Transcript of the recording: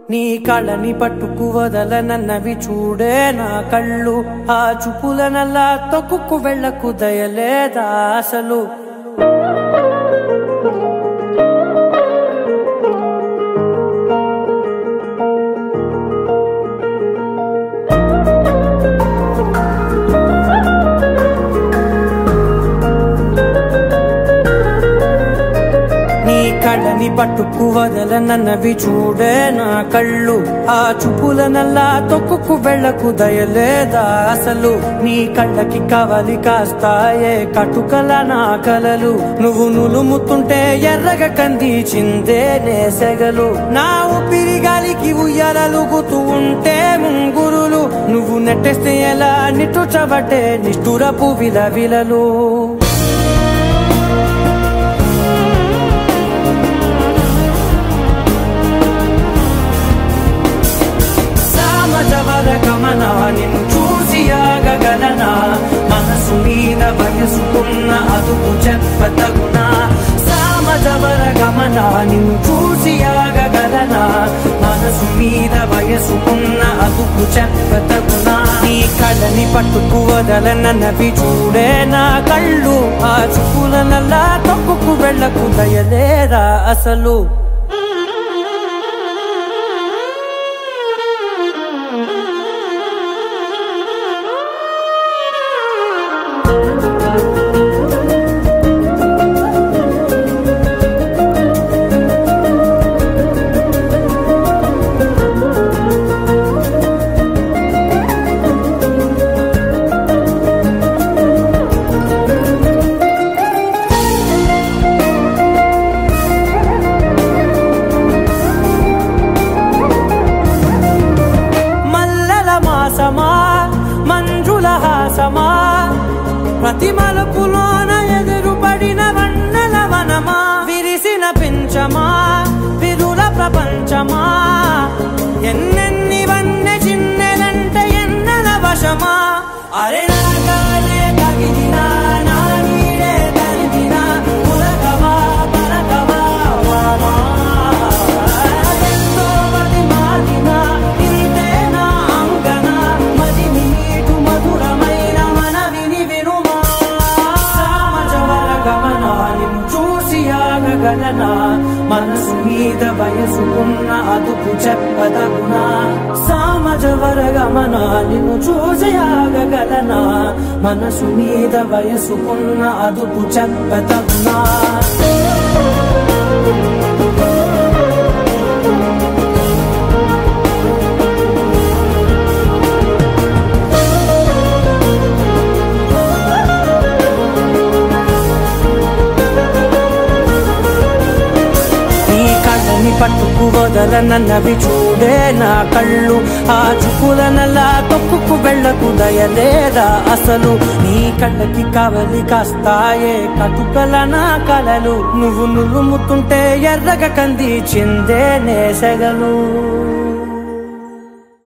నీ కళ్ళని పట్టుకు వదలనన్నవి చూడే నా కళ్ళు ఆ చూపులనల్లా తొక్కుకు వెళ్ళకు దయలేదా అసలు నీ కళ్ళని పట్టుకు వదలనన్నవి చూడే నా కళ్ళు ఆ చూపులనల్లా తొక్కుకు వెళ్ళకు దయలేదా అసలు నీ కళ్ళకి కవలి కాస్తాయే కటుకల నా కలలు నువ్వు నులుముతుంటే ఎర్రగ కందిచిందే నేసెగలు నా ఊపిరి గాలికి ఉయ్యాలలుగుతూ ఉంటే ముంగురులు నువ్వు నెట్టేస్తే ఎలా నిట్టుచబట్టే నిష్ఠురపు విలవిలలు సామజవర గమన నిన్ను చూసి ఆగగలనా మనసు మీద వయసుకున్న అదుపు చెప్పతగునా సామజవర గమన నిన్ను చూసి ఆగగలనా మనసు మీద వయసుకున్న అదుపు చెప్పతగునా నీ కళ్ళని పట్టుకు వదలనన్నవి చూడే నా కళ్ళు ఆ చూపులనల్లా తొక్కుకు వెళ్ళకు దయలేరా అసలు మల్లల మాసమా మంజుల హాసమా ప్రతి మలుపులోన ఎదురుపడిన వన్నెల వనమా విరిసిన పించమా విరుల ప్రపంచమా ఎన్నెన్ని వన్నె చిన్నెలంటే ఎన్నెల వశమా అరే నాగాలే తగిలినా నా నీడే తరిమినా పులకవా పలకవా వామా ఎంతో మది మారిన ఇంతే నా అంగన మదిని నీటు మధురమైన మనవిని వినుమా సామజవర గమన నిన్ను చూసి ఆగగలనా మనసు మీద వయసుకున్న అదుపు చెప్పదగునా సామజవర గమన నిన్ను చూసి ఆగగలనా మనసు మీద వయసుకున్న అదుపు చెప్పదగునా నీ కళ్ళని పట్టుకు వదలనన్నవి చూడే నా కళ్ళు ఆ చూపులనల్లా తొక్కుకు వెళ్ళకు దయలేదా అసలు నీ కళ్ళకి కవలి కాస్తాయే కటుకల నా కలలు నువ్వు నులుముతుంటే ఎర్రగ కంది చిందే నేసగలు